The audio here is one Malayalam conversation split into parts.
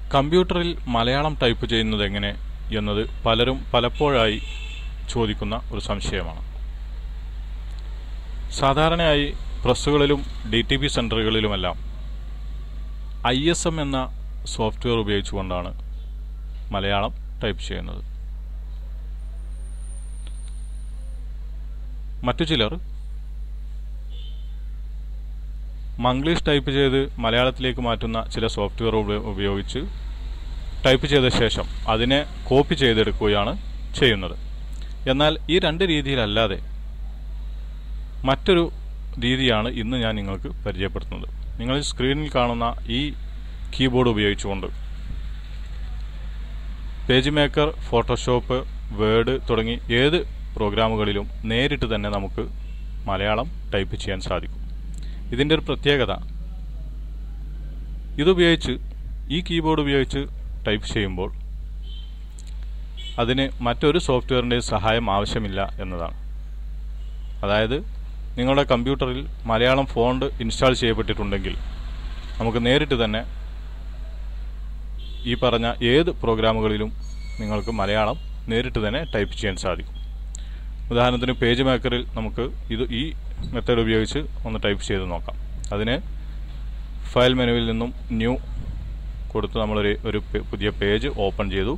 കമ്പ്യൂട്ടറിൽ മലയാളം ടൈപ്പ് ചെയ്യുന്നത് എങ്ങനെ എന്നത് പലരും പലപ്പോഴായി ചോദിക്കുന്ന ഒരു സംശയമാണ് സാധാരണയായി പ്രസ്സുകളിലും ഡി ടി പി സെൻ്ററുകളിലുമെല്ലാം ഐ എസ് എം എന്ന സോഫ്റ്റ്വെയർ ഉപയോഗിച്ചുകൊണ്ടാണ് മലയാളം ടൈപ്പ് ചെയ്യുന്നത് മറ്റു ചിലർ മംഗ്ലീഷ് ടൈപ്പ് ചെയ്ത് മലയാളത്തിലേക്ക് മാറ്റുന്ന ചില സോഫ്റ്റ്വെയർ ഉപ- ഉപയോഗിച്ച് ടൈപ്പ് ചെയ്ത ശേഷം അതിനെ കോപ്പി ചെയ്തെടുക്കുകയാണ് ചെയ്യുന്നത് എന്നാൽ ഈ രണ്ട് രീതിയിലല്ലാതെ മറ്റൊരു രീതിയാണ് ഇന്ന് ഞാൻ നിങ്ങൾക്ക് പരിചയപ്പെടുത്തുന്നത് നിങ്ങൾ ഈ സ്ക്രീനിൽ കാണുന്ന ഈ കീബോർഡ് ഉപയോഗിച്ചുകൊണ്ട് പേജ് മേക്കർ ഫോട്ടോഷോപ്പ് വേഡ് തുടങ്ങി ഏത് പ്രോഗ്രാമുകളിലും നേരിട്ട് തന്നെ നമുക്ക് മലയാളം ടൈപ്പ് ചെയ്യാൻ സാധിക്കും ഇതിൻ്റെ ഒരു പ്രത്യേകത ഇതുപയോഗിച്ച് ഈ കീബോർഡ് ഉപയോഗിച്ച് ടൈപ്പ് ചെയ്യുമ്പോൾ അതിന് മറ്റൊരു സോഫ്റ്റ്വെയറിൻ്റെ സഹായം ആവശ്യമില്ല എന്നതാണ് അതായത് നിങ്ങളുടെ കമ്പ്യൂട്ടറിൽ മലയാളം ഫോണ്ട് ഇൻസ്റ്റാൾ ചെയ്യപ്പെട്ടിട്ടുണ്ടെങ്കിൽ നമുക്ക് നേരിട്ട് തന്നെ ഈ പറഞ്ഞ ഏത് പ്രോഗ്രാമുകളിലും നിങ്ങൾക്ക് മലയാളം നേരിട്ട് തന്നെ ടൈപ്പ് ചെയ്യാൻ സാധിക്കും ഉദാഹരണത്തിന് പേജ് മേക്കറിൽ നമുക്ക് ഇത് ഈ മെത്തേഡ് ഉപയോഗിച്ച് ഒന്ന് ടൈപ്പ് ചെയ്ത് നോക്കാം അതിന് ഫയൽ മെനുവിൽ നിന്നും ന്യൂ കൊടുത്ത് നമ്മളൊരു ഒരു പെ- പുതിയ പേജ് ഓപ്പൺ ചെയ്തു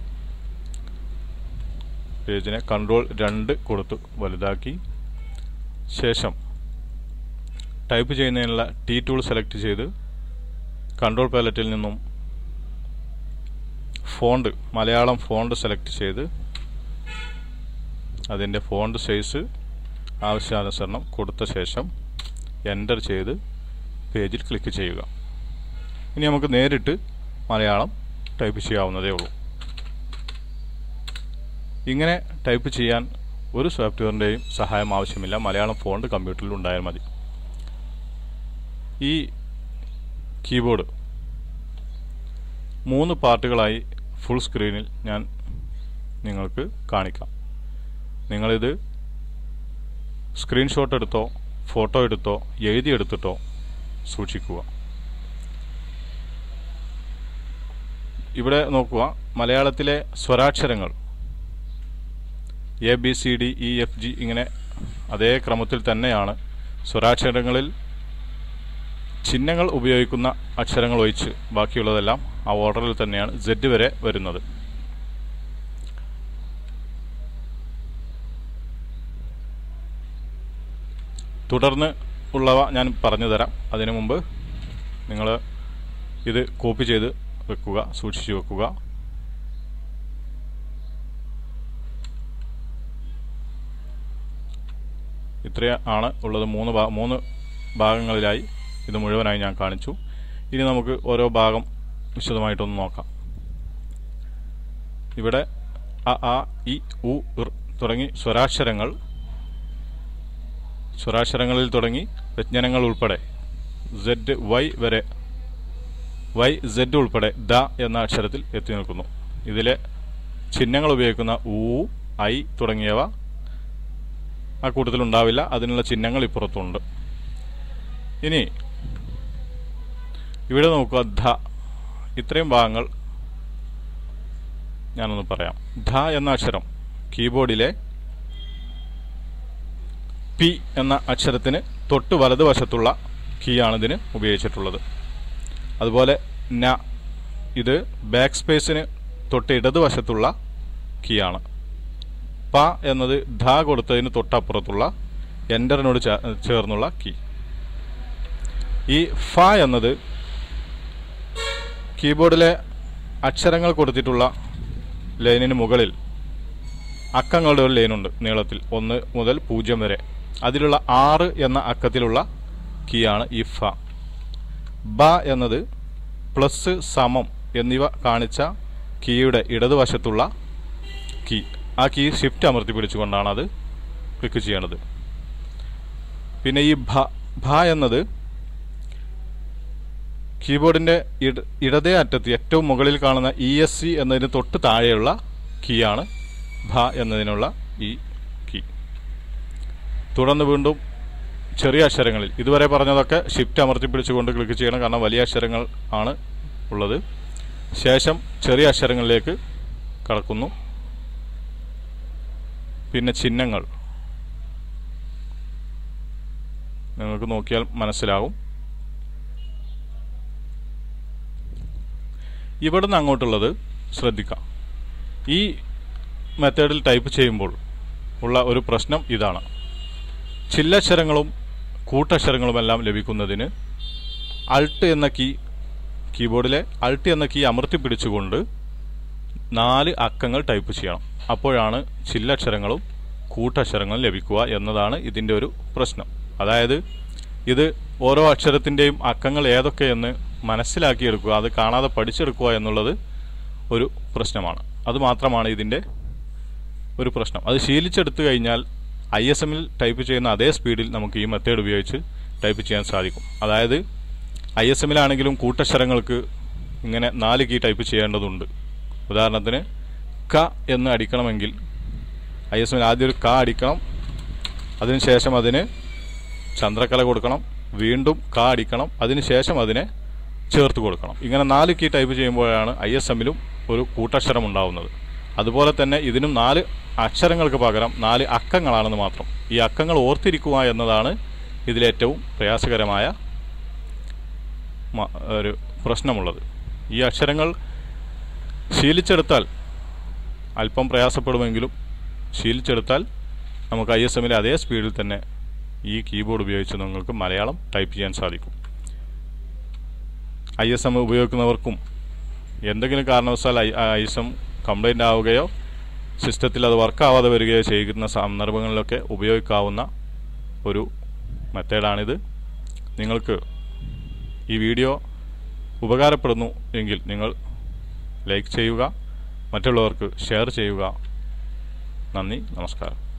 പേജിനെ കൺട്രോൾ രണ്ട് കൊടുത്ത് വലുതാക്കി ശേഷം ടൈപ്പ് ചെയ്യുന്നതിനുള്ള ടി ടൂൾ സെലക്ട് ചെയ്ത് കൺട്രോൾ പാലറ്റിൽ നിന്നും ഫോണ്ട് മലയാളം ഫോണ്ട് സെലക്ട് ചെയ്ത് അതിൻ്റെ ഫോണ്ട് സൈസ് ആവശ്യാനുസരണം കൊടുത്ത ശേഷം എൻ്റർ ചെയ്ത് പേജിൽ ക്ലിക്ക് ചെയ്യുക ഇനി നമുക്ക് നേരിട്ട് മലയാളം ടൈപ്പ് ചെയ്യാവുന്നതേ ഉള്ളൂ ഇങ്ങനെ ടൈപ്പ് ചെയ്യാൻ ഒരു സോഫ്റ്റ്വെയറിൻ്റെയും സഹായം ആവശ്യമില്ല മലയാളം ഫോണ്ട് കമ്പ്യൂട്ടറിൽ ഉണ്ടായാൽ മതി ഈ കീബോർഡ് മൂന്ന് പാർട്ടുകളായി ഫുൾ സ്ക്രീനിൽ ഞാൻ നിങ്ങൾക്ക് കാണിക്കാം നിങ്ങളിത് സ്ക്രീൻഷോട്ട് എടുത്തോ ഫോട്ടോ എടുത്തോ എഴുതിയെടുത്തിട്ടോ സൂക്ഷിക്കുക ഇവിടെ നോക്കുക മലയാളത്തിലെ സ്വരാക്ഷരങ്ങൾ A B C D E F G ഇങ്ങനെ അതേ ക്രമത്തിൽ തന്നെയാണ് സ്വരാക്ഷരങ്ങളിൽ ചിഹ്നങ്ങൾ ഉപയോഗിക്കുന്ന അക്ഷരങ്ങൾ ഒഴിച്ച് ബാക്കിയുള്ളതെല്ലാം ആ ഓർഡറിൽ തന്നെയാണ് സെഡ് വരെ വരുന്നത് തുടർന്ന് ഉള്ളവ ഞാൻ പറഞ്ഞു തരാം അതിനു മുമ്പ് നിങ്ങൾ ഇത് കോപ്പി ചെയ്ത് വെക്കുക സൂക്ഷിച്ചു വെക്കുക ഇത്ര ആണ് ഉള്ളത് മൂന്ന് ഭാ മൂന്ന് ഭാഗങ്ങളിലായി ഇത് മുഴുവനായി ഞാൻ കാണിച്ചു ഇനി നമുക്ക് ഓരോ ഭാഗം വിശദമായിട്ടൊന്ന് നോക്കാം ഇവിടെ അ ആ ഇ ഉ ഇർ തുടങ്ങി സ്വരാക്ഷരങ്ങൾ സ്വരാക്ഷരങ്ങളിൽ തുടങ്ങി വ്യഞ്ജനങ്ങൾ ഉൾപ്പെടെ സെഡ് വൈ വരെ വൈ സെഡ് ഉൾപ്പെടെ ദ എന്ന അക്ഷരത്തിൽ എത്തി നിൽക്കുന്നു ഇതിലെ ചിഹ്നങ്ങൾ ഉപയോഗിക്കുന്ന ഊ ഐ തുടങ്ങിയവ ആ കൂട്ടത്തിൽ ഉണ്ടാവില്ല അതിനുള്ള ചിഹ്നങ്ങൾ ഇപ്പുറത്തുണ്ട് ഇനി ഇവിടെ നോക്കുക ധ ഇത്രയും ഭാഗങ്ങൾ ഞാനൊന്ന് പറയാം ധ എന്ന അക്ഷരം കീബോർഡിലെ പി എന്ന അക്ഷരത്തിന് തൊട്ട് വലതുവശത്തുള്ള കീ ആണ് ഇതിന് ഉപയോഗിച്ചിട്ടുള്ളത് അതുപോലെ ന ഇത് ബാക്ക് സ്പേസിന് തൊട്ട് ഇടതുവശത്തുള്ള കീ ആണ് പ എന്നത് ധ കൊടുത്തതിന് തൊട്ടപ്പുറത്തുള്ള എൻ്ററിനോട് ചേ- ചേർന്നുള്ള കീ ഈ ഫ എന്നത് കീബോർഡിലെ അക്ഷരങ്ങൾ കൊടുത്തിട്ടുള്ള ലൈനിന് മുകളിൽ അക്കങ്ങളുടെ ഒരു ലൈനുണ്ട് നീളത്തിൽ ഒന്ന് മുതൽ പൂജ്യം വരെ അതിലുള്ള ആറ് എന്ന അക്കത്തിലുള്ള കീയാണ് ഈ ഫ ബ എന്നത് പ്ലസ് സമം എന്നിവ കാണിച്ച കീയുടെ ഇടതുവശത്തുള്ള കീ ആ കീ ഷിഫ്റ്റ് അമർത്തി പിടിച്ചുകൊണ്ടാണ് അത് ക്ലിക്ക് ചെയ്യേണ്ടത് പിന്നെ ഈ ഭ ഭ എന്നത് കീബോർഡിൻ്റെ ഇട ഇടതേ അറ്റത്ത് ഏറ്റവും മുകളിൽ കാണുന്ന ഇ എസ് സി എന്നതിന് തൊട്ട് താഴെയുള്ള കീയാണ് ഭ എന്നതിനുള്ള ഈ കീ തുടർന്ന് വീണ്ടും ചെറിയ അക്ഷരങ്ങളിൽ ഇതുവരെ പറഞ്ഞതൊക്കെ ഷിഫ്റ്റ് അമർത്തി പിടിച്ചുകൊണ്ട് ക്ലിക്ക് ചെയ്യണം കാരണം വലിയ അക്ഷരങ്ങൾ ആണ് ഉള്ളത് ശേഷം ചെറിയ അക്ഷരങ്ങളിലേക്ക് കടക്കുന്നു പിന്നെ ചിഹ്നങ്ങൾ നിങ്ങൾക്ക് നോക്കിയാൽ മനസ്സിലാവും ഇവിടുന്ന് അങ്ങോട്ടുള്ളത് ശ്രദ്ധിക്കാം ഈ മെത്തേഡിൽ ടൈപ്പ് ചെയ്യുമ്പോൾ ഉള്ള ഒരു പ്രശ്നം ഇതാണ് ചില്ലക്ഷരങ്ങളും കൂട്ടക്ഷരങ്ങളുമെല്ലാം ലഭിക്കുന്നതിന് അൾട്ട് എന്ന കീ കീബോർഡിലെ അൾട്ട് എന്ന കീ അമർത്തി പിടിച്ചുകൊണ്ട് നാല് അക്കങ്ങൾ ടൈപ്പ് ചെയ്യണം അപ്പോഴാണ് ചില്ലക്ഷരങ്ങളും കൂട്ടക്ഷരങ്ങളും ലഭിക്കുക എന്നതാണ് ഇതിൻ്റെ ഒരു പ്രശ്നം അതായത് ഇത് ഓരോ അക്ഷരത്തിൻ്റെയും അക്കങ്ങൾ ഏതൊക്കെയെന്ന് മനസ്സിലാക്കിയെടുക്കുക അത് കാണാതെ പഠിച്ചെടുക്കുക എന്നുള്ളത് ഒരു പ്രശ്നമാണ് അത് മാത്രമാണ് ഇതിൻ്റെ ഒരു പ്രശ്നം അത് ശീലിച്ചെടുത്തു കഴിഞ്ഞാൽ ഐ എസ് എമ്മിൽ ടൈപ്പ് ചെയ്യുന്ന അതേ സ്പീഡിൽ നമുക്ക് ഈ മെത്തേഡ് ഉപയോഗിച്ച് ടൈപ്പ് ചെയ്യാൻ സാധിക്കും അതായത് ഐ എസ് എമ്മിലാണെങ്കിലും കൂട്ടക്ഷരങ്ങൾക്ക് ഇങ്ങനെ നാല് കീ ടൈപ്പ് ചെയ്യേണ്ടതുണ്ട് ഉദാഹരണത്തിന് ക എന്ന് അടിക്കണമെങ്കിൽ ഐ എസ് എമ്മിൽ ആദ്യം ഒരു ക അടിക്കണം അതിനുശേഷം അതിന് ചന്ദ്രക്കല കൊടുക്കണം വീണ്ടും ക അടിക്കണം അതിനുശേഷം അതിനെ ചേർത്ത് കൊടുക്കണം ഇങ്ങനെ നാല് കീ ടൈപ്പ് ചെയ്യുമ്പോഴാണ് ഐ എസ് എമ്മിലും ഒരു കൂട്ടക്ഷരം ഉണ്ടാവുന്നത് അതുപോലെ തന്നെ ഇതിനും നാല് അക്ഷരങ്ങൾക്ക് പകരം നാല് അക്കങ്ങളാണെന്ന് മാത്രം ഈ അക്കങ്ങൾ ഓർത്തിരിക്കുക എന്നതാണ് ഇതിലേറ്റവും പ്രയാസകരമായ മ- ഒരു പ്രശ്നമുള്ളത് ഈ അക്ഷരങ്ങൾ ശീലിച്ചെടുത്താൽ അല്പം പ്രയാസപ്പെടുമെങ്കിലും ശീലിച്ചെടുത്താൽ നമുക്ക് ഐ എസ് എമ്മിലെ അതേ സ്പീഡിൽ തന്നെ ഈ കീബോർഡ് ഉപയോഗിച്ച് നിങ്ങൾക്ക് മലയാളം ടൈപ്പ് ചെയ്യാൻ സാധിക്കും ഐ എസ് എം ഉപയോഗിക്കുന്നവർക്കും എന്തെങ്കിലും കാരണവശാൽ I I S M complaint ആവുകയോ സിസ്റ്റത്തിൽ അത് വർക്കാവാതെ വരികയോ ചെയ്യുന്ന സന്ദർഭങ്ങളിലൊക്കെ ഉപയോഗിക്കാവുന്ന ഒരു മെത്തേഡാണിത് നിങ്ങൾക്ക് ഈ വീഡിയോ ഉപകാരപ്പെടുന്നു എങ്കിൽ നിങ്ങൾ ലൈക്ക് ചെയ്യുക മറ്റുള്ളവർക്ക് ഷെയർ ചെയ്യുക നന്ദി നമസ്കാരം